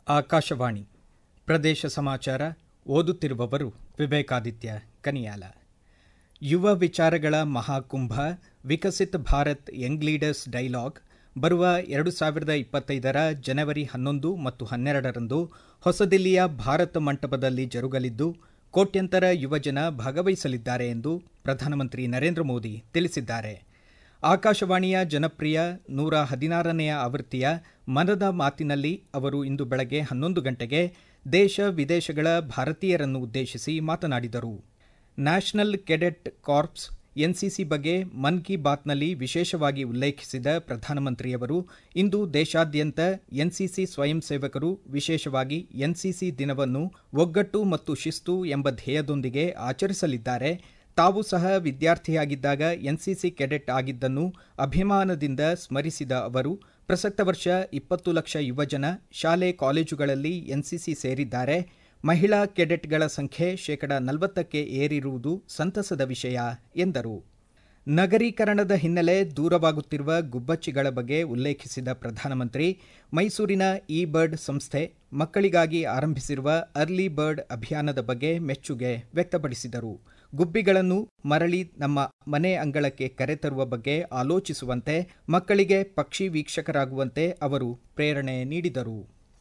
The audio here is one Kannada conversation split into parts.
ಆಕಾಶವಾಣಿ ಪ್ರದೇಶ ಸಮಾಚಾರ ಓದುತ್ತಿರುವವರು ವಿವೇಕಾದಿತ್ಯ ಕನಿಯಾಲ ಯುವ ವಿಚಾರಗಳ ಮಹಾಕುಂಭ Viksit Bharat young leaders dialogue ಬರುವ ಎರಡು ಸಾವಿರದ ಇಪ್ಪತ್ತೈದರ ಜನವರಿ ಹನ್ನೊಂದು ಮತ್ತು ಹನ್ನೆರಡರಂದು ಹೊಸದಿಲ್ಲಿಯ ಭಾರತ ಮಂಟಪದಲ್ಲಿ ಜರುಗಲಿದ್ದು ಕೋಟ್ಯಂತರ ಯುವಜನ ಭಾಗವಹಿಸಲಿದ್ದಾರೆ ಎಂದು ಪ್ರಧಾನಮಂತ್ರಿ ನರೇಂದ್ರ ಮೋದಿ ತಿಳಿಸಿದ್ದಾರೆ ಆಕಾಶವಾಣಿಯ ಜನಪ್ರಿಯ ನೂರ ಹದಿನಾರನೆಯ ಆವೃತ್ತಿಯ ಮನದ ಮಾತಿನಲ್ಲಿ ಅವರು ಇಂದು ಬೆಳಗ್ಗೆ ಹನ್ನೊಂದು ಗಂಟೆಗೆ ದೇಶ ವಿದೇಶಗಳ ಭಾರತೀಯರನ್ನು ಉದ್ದೇಶಿಸಿ ಮಾತನಾಡಿದರು ನ್ಯಾಷನಲ್ ಕೆಡೆಟ್ ಕಾರ್ಪ್ಸ್ ಎನ್ಸಿಸಿ ಬಗ್ಗೆ ಮನ್ ಕಿ ಬಾತ್ನಲ್ಲಿ ವಿಶೇಷವಾಗಿ ಉಲ್ಲೇಖಿಸಿದ ಪ್ರಧಾನಮಂತ್ರಿಯವರು ಇಂದು ದೇಶಾದ್ಯಂತ ಎನ್ಸಿಸಿ ಸ್ವಯಂ ಸೇವಕರು ವಿಶೇಷವಾಗಿ ಎನ್ಸಿಸಿ ದಿನವನ್ನು ಒಗ್ಗಟ್ಟು ಮತ್ತು ಶಿಸ್ತು ಎಂಬ ಧ್ಯೇಯದೊಂದಿಗೆ ಆಚರಿಸಲಿದ್ದಾರೆ ತಾವು ಸಹ ವಿದ್ಯಾರ್ಥಿಯಾಗಿದ್ದಾಗ ಎನ್ಸಿಸಿ ಕೆಡೆಟ್ ಆಗಿದ್ದನ್ನು ಅಭಿಮಾನದಿಂದ ಸ್ಮರಿಸಿದ ಅವರು ಪ್ರಸಕ್ತ ವರ್ಷ ಇಪ್ಪತ್ತು ಲಕ್ಷ ಯುವಜನ ಶಾಲೆ ಕಾಲೇಜುಗಳಲ್ಲಿ ಎನ್ಸಿಸಿ ಸೇರಿದ್ದಾರೆ ಮಹಿಳಾ ಕೆಡೆಟ್ಗಳ ಸಂಖ್ಯೆ ಶೇಕಡ ನಲವತ್ತಕ್ಕೆ ಏರಿರುವುದು ಸಂತಸದ ವಿಷಯ ಎಂದರು ನಗರೀಕರಣದ ಹಿನ್ನೆಲೆ ದೂರವಾಗುತ್ತಿರುವ ಗುಬ್ಬಚ್ಚಿಗಳ ಬಗ್ಗೆ ಉಲ್ಲೇಖಿಸಿದ ಪ್ರಧಾನಮಂತ್ರಿ ಮೈಸೂರಿನ ಇ ಬರ್ಡ್ ಸಂಸ್ಥೆ ಮಕ್ಕಳಿಗಾಗಿ ಆರಂಭಿಸಿರುವ ಅರ್ಲಿ ಬರ್ಡ್ ಅಭಿಯಾನದ ಬಗ್ಗೆ ಮೆಚ್ಚುಗೆ ವ್ಯಕ್ತಪಡಿಸಿದರು ಗುಬ್ಬಿಗಳನ್ನು ಮರಳಿ ನಮ್ಮ ಮನೆ ಅಂಗಳಕ್ಕೆ ಕರೆತರುವ ಬಗ್ಗೆ ಆಲೋಚಿಸುವಂತೆ ಮಕ್ಕಳಿಗೆ ಪಕ್ಷಿ ವೀಕ್ಷಕರಾಗುವಂತೆ ಅವರು ಪ್ರೇರಣೆ ನೀಡಿದರು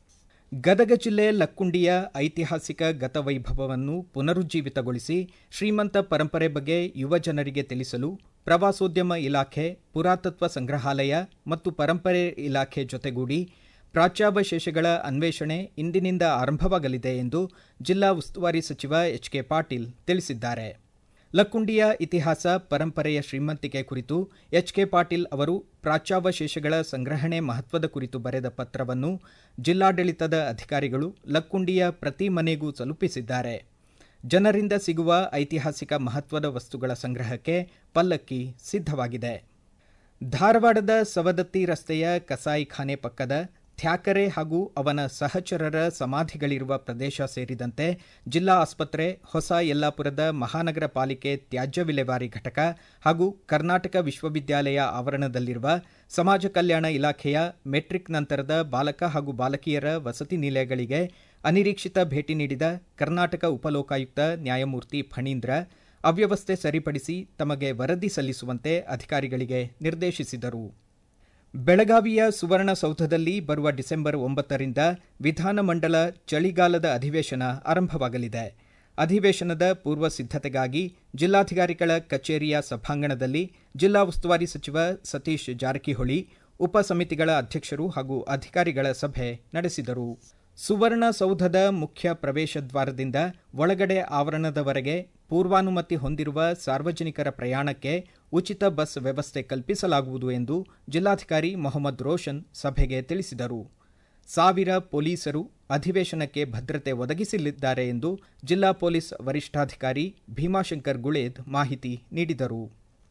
ಗದಗ ಜಿಲ್ಲೆ ಲಕ್ಕುಂಡಿಯ ಐತಿಹಾಸಿಕ ಗತವೈಭವವನ್ನು ಪುನರುಜ್ಜೀವಿತಗೊಳಿಸಿ ಶ್ರೀಮಂತ ಪರಂಪರೆ ಬಗ್ಗೆ ಯುವ ಜನರಿಗೆ ತಿಳಿಸಲು ಪ್ರವಾಸೋದ್ಯಮ ಇಲಾಖೆ ಪುರಾತತ್ವ ಸಂಗ್ರಹಾಲಯ ಮತ್ತು ಪರಂಪರೆ ಇಲಾಖೆ ಜೊತೆಗೂಡಿ ಪ್ರಾಚ್ಯಾವಶೇಷಗಳ ಅನ್ವೇಷಣೆ ಇಂದಿನಿಂದ ಆರಂಭವಾಗಲಿದೆ ಎಂದು ಜಿಲ್ಲಾ ಉಸ್ತುವಾರಿ ಸಚಿವ ಎಚ್ ಕೆ ಪಾಟೀಲ್ ತಿಳಿಸಿದ್ದಾರೆ ಲಕ್ಕುಂಡಿಯ ಇತಿಹಾಸ ಪರಂಪರೆಯ ಶ್ರೀಮಂತಿಕೆ ಕುರಿತು ಎಚ್ ಕೆ ಪಾಟೀಲ್ ಅವರು ಪ್ರಾಚ್ಯಾವಶೇಷಗಳ ಸಂಗ್ರಹಣೆ ಮಹತ್ವದ ಕುರಿತು ಬರೆದ ಪತ್ರವನ್ನು ಜಿಲ್ಲಾಡಳಿತದ ಅಧಿಕಾರಿಗಳು ಲಕ್ಕುಂಡಿಯ ಪ್ರತಿ ಮನೆಗೂ ತಲುಪಿಸಿದ್ದಾರೆ ಜನರಿಂದ ಸಿಗುವ ಐತಿಹಾಸಿಕ ಮಹತ್ವದ ವಸ್ತುಗಳ ಸಂಗ್ರಹಕ್ಕೆ ಪಲ್ಲಕ್ಕಿ ಸಿದ್ಧವಾಗಿದೆ ಧಾರವಾಡದ ಸವದತ್ತಿ ರಸ್ತೆಯ ಕಸಾಯಿಖಾನೆ ಪಕ್ಕದ ಥ್ಯಾಕರೆ ಹಾಗೂ ಅವನ ಸಹಚರರ ಸಮಾಧಿಗಳಿರುವ ಪ್ರದೇಶ ಸೇರಿದಂತೆ ಜಿಲ್ಲಾ ಆಸ್ಪತ್ರೆ ಹೊಸ ಯಲ್ಲಾಪುರದ ಮಹಾನಗರ ಪಾಲಿಕೆ ತ್ಯಾಜ್ಯ ವಿಲೇವಾರಿ ಘಟಕ ಹಾಗೂ ಕರ್ನಾಟಕ ವಿಶ್ವವಿದ್ಯಾಲಯ ಆವರಣದಲ್ಲಿರುವ ಸಮಾಜ ಕಲ್ಯಾಣ ಇಲಾಖೆಯ ಮೆಟ್ರಿಕ್ ನಂತರದ ಬಾಲಕ ಹಾಗೂ ಬಾಲಕಿಯರ ವಸತಿ ನಿಲಯಗಳಿಗೆ ಅನಿರೀಕ್ಷಿತ ಭೇಟಿ ನೀಡಿದ ಕರ್ನಾಟಕ ಉಪಲೋಕಾಯುಕ್ತ ನ್ಯಾಯಮೂರ್ತಿ ಫಣೀಂದ್ರ ಅವ್ಯವಸ್ಥೆ ಸರಿಪಡಿಸಿ ತಮಗೆ ವರದಿ ಸಲ್ಲಿಸುವಂತೆ ಅಧಿಕಾರಿಗಳಿಗೆ ನಿರ್ದೇಶಿಸಿದರು ಬೆಳಗಾವಿಯ ಸುವರ್ಣಸೌಧದಲ್ಲಿ ಬರುವ ಡಿಸೆಂಬರ್ ಒಂಬತ್ತರಿಂದ ವಿಧಾನಮಂಡಲ ಚಳಿಗಾಲದ ಅಧಿವೇಶನ ಆರಂಭವಾಗಲಿದೆ ಅಧಿವೇಶನದ ಪೂರ್ವ ಸಿದ್ಧತೆಗಾಗಿ ಜಿಲ್ಲಾಧಿಕಾರಿಗಳ ಕಚೇರಿಯ ಸಭಾಂಗಣದಲ್ಲಿ ಜಿಲ್ಲಾ ಉಸ್ತುವಾರಿ ಸಚಿವ ಸತೀಶ್ ಜಾರಕಿಹೊಳಿ ಉಪ ಸಮಿತಿಗಳ ಅಧ್ಯಕ್ಷರು ಹಾಗೂ ಅಧಿಕಾರಿಗಳ ಸಭೆ ನಡೆಸಿದರು ಸುವರ್ಣಸೌಧದ ಮುಖ್ಯ ಪ್ರವೇಶ ದ್ವಾರದಿಂದ ಒಳಗಡೆ ಆವರಣದವರೆಗೆ ಪೂರ್ವಾನುಮತಿ ಹೊಂದಿರುವ ಸಾರ್ವಜನಿಕರ ಪ್ರಯಾಣಕ್ಕೆ ಉಚಿತ ಬಸ್ ವ್ಯವಸ್ಥೆ ಕಲ್ಪಿಸಲಾಗುವುದು ಎಂದು ಜಿಲ್ಲಾಧಿಕಾರಿ ಮೊಹಮ್ಮದ್ ರೋಷನ್ ಸಭೆಗೆ ತಿಳಿಸಿದರು ಸಾವಿರ ಪೊಲೀಸರು ಅಧಿವೇಶನಕ್ಕೆ ಭದ್ರತೆ ಒದಗಿಸಲಿದ್ದಾರೆ ಎಂದು ಜಿಲ್ಲಾ ಪೊಲೀಸ್ ವರಿಷ್ಠಾಧಿಕಾರಿ ಭೀಮಾಶಂಕರ್ ಗುಳೇದ್ ಮಾಹಿತಿ ನೀಡಿದರು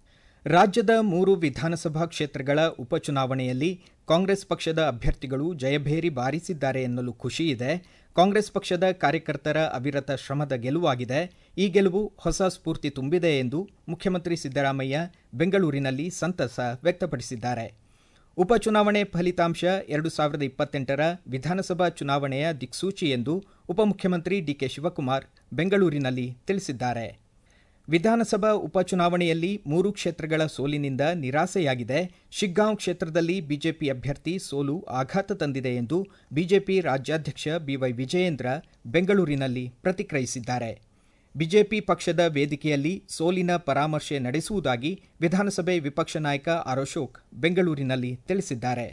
ರಾಜ್ಯದ ಮೂರು ವಿಧಾನಸಭಾ ಕ್ಷೇತ್ರಗಳ ಉಪಚುನಾವಣೆಯಲ್ಲಿ ಕಾಂಗ್ರೆಸ್ ಪಕ್ಷದ ಅಭ್ಯರ್ಥಿಗಳು ಜಯಭೇರಿ ಬಾರಿಸಿದ್ದಾರೆ ಎನ್ನಲು ಖುಷಿಯಿದೆ ಕಾಂಗ್ರೆಸ್ ಪಕ್ಷದ ಕಾರ್ಯಕರ್ತರ ಅವಿರತ ಶ್ರಮದ ಗೆಲುವಾಗಿದೆ ಈ ಗೆಲುವು ಹೊಸ ಸ್ಫೂರ್ತಿ ತುಂಬಿದೆ ಎಂದು ಮುಖ್ಯಮಂತ್ರಿ ಸಿದ್ದರಾಮಯ್ಯ ಬೆಂಗಳೂರಿನಲ್ಲಿ ಸಂತಸ ವ್ಯಕ್ತಪಡಿಸಿದ್ದಾರೆ ಉಪಚುನಾವಣೆ ಫಲಿತಾಂಶ ಎರಡು ಸಾವಿರದ ಇಪ್ಪತ್ತೆಂಟರ ವಿಧಾನಸಭಾ ಚುನಾವಣೆಯ ದಿಕ್ಸೂಚಿ ಎಂದು ಉಪಮುಖ್ಯಮಂತ್ರಿ ಡಿಕೆ ಶಿವಕುಮಾರ್ ಬೆಂಗಳೂರಿನಲ್ಲಿ ತಿಳಿಸಿದ್ದಾರೆ ವಿಧಾನಸಭಾ ಉಪಚುನಾವಣೆಯಲ್ಲಿ ಮೂರು ಕ್ಷೇತ್ರಗಳ ಸೋಲಿನಿಂದ ನಿರಾಸೆಯಾಗಿದೆ ಶಿಗ್ಗಾಂವ್ ಕ್ಷೇತ್ರದಲ್ಲಿ ಬಿಜೆಪಿ ಅಭ್ಯರ್ಥಿ ಸೋಲು ಆಘಾತ ತಂದಿದೆ ಎಂದು ಬಿಜೆಪಿ ರಾಜ್ಯಾಧ್ಯಕ್ಷ ಬಿವೈ ವಿಜಯೇಂದ್ರ ಬೆಂಗಳೂರಿನಲ್ಲಿ ಪ್ರತಿಕ್ರಿಯಿಸಿದ್ದಾರೆ ಬಿಜೆಪಿ ಪಕ್ಷದ ವೇದಿಕೆಯಲ್ಲಿ ಸೋಲಿನ ಪರಾಮರ್ಶೆ ನಡೆಸುವುದಾಗಿ ವಿಧಾನಸಭೆ ವಿಪಕ್ಷ ನಾಯಕ ಆರ್ ಅಶೋಕ್ ಬೆಂಗಳೂರಿನಲ್ಲಿ ತಿಳಿಸಿದ್ದಾರೆ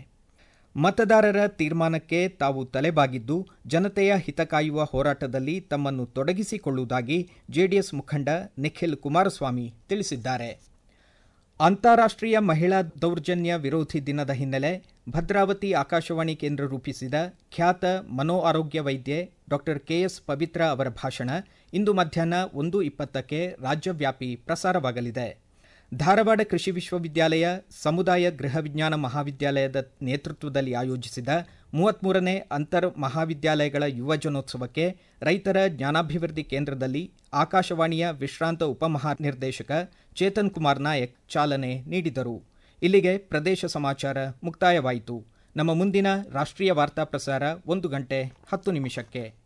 ಮತದಾರರ ತೀರ್ಮಾನಕ್ಕೆ ತಾವು ತಲೆಬಾಗಿದ್ದು ಜನತೆಯ ಹಿತ ಕಾಯುವ ಹೋರಾಟದಲ್ಲಿ ತಮ್ಮನ್ನು ತೊಡಗಿಸಿಕೊಳ್ಳುವುದಾಗಿ ಜೆಡಿಎಸ್ ಮುಖಂಡ ನಿಖಿಲ್ ಕುಮಾರಸ್ವಾಮಿ ತಿಳಿಸಿದ್ದಾರೆ ಅಂತಾರಾಷ್ಟ್ರೀಯ ಮಹಿಳಾ ದೌರ್ಜನ್ಯ ವಿರೋಧಿ ದಿನದ ಹಿನ್ನೆಲೆ ಭದ್ರಾವತಿ ಆಕಾಶವಾಣಿ ಕೇಂದ್ರ ರೂಪಿಸಿದ ಖ್ಯಾತ ಮನೋ ಆರೋಗ್ಯ ವೈದ್ಯೆ ಡಾಕ್ಟರ್ ಕೆಎಸ್ ಪವಿತ್ರ ಅವರ ಭಾಷಣ ಇಂದು ಮಧ್ಯಾಹ್ನ ಒಂದು ಇಪ್ಪತ್ತಕ್ಕೆ ರಾಜ್ಯವ್ಯಾಪಿ ಪ್ರಸಾರವಾಗಲಿದೆ ಧಾರವಾಡ ಕೃಷಿ ವಿಶ್ವವಿದ್ಯಾಲಯ ಸಮುದಾಯ ಗೃಹ ವಿಜ್ಞಾನ ಮಹಾವಿದ್ಯಾಲಯದ ನೇತೃತ್ವದಲ್ಲಿ ಆಯೋಜಿಸಿದ ಮೂವತ್ಮೂರನೇ ಅಂತರ್ ಮಹಾವಿದ್ಯಾಲಯಗಳ ಯುವಜನೋತ್ಸವಕ್ಕೆ ರೈತರ ಜ್ಞಾನಾಭಿವೃದ್ಧಿ ಕೇಂದ್ರದಲ್ಲಿ ಆಕಾಶವಾಣಿಯ ವಿಶ್ರಾಂತ ಉಪಮಹಾನಿರ್ದೇಶಕ ಚೇತನ್ ಕುಮಾರ್ ನಾಯಕ್ ಚಾಲನೆ ನೀಡಿದರು ಇಲ್ಲಿಗೆ ಪ್ರದೇಶ ಸಮಾಚಾರ ಮುಕ್ತಾಯವಾಯಿತು ನಮ್ಮ ಮುಂದಿನ ರಾಷ್ಟ್ರೀಯ ವಾರ್ತಾ ಪ್ರಸಾರ ಒಂದು ಗಂಟೆ ಹತ್ತು ನಿಮಿಷಕ್ಕೆ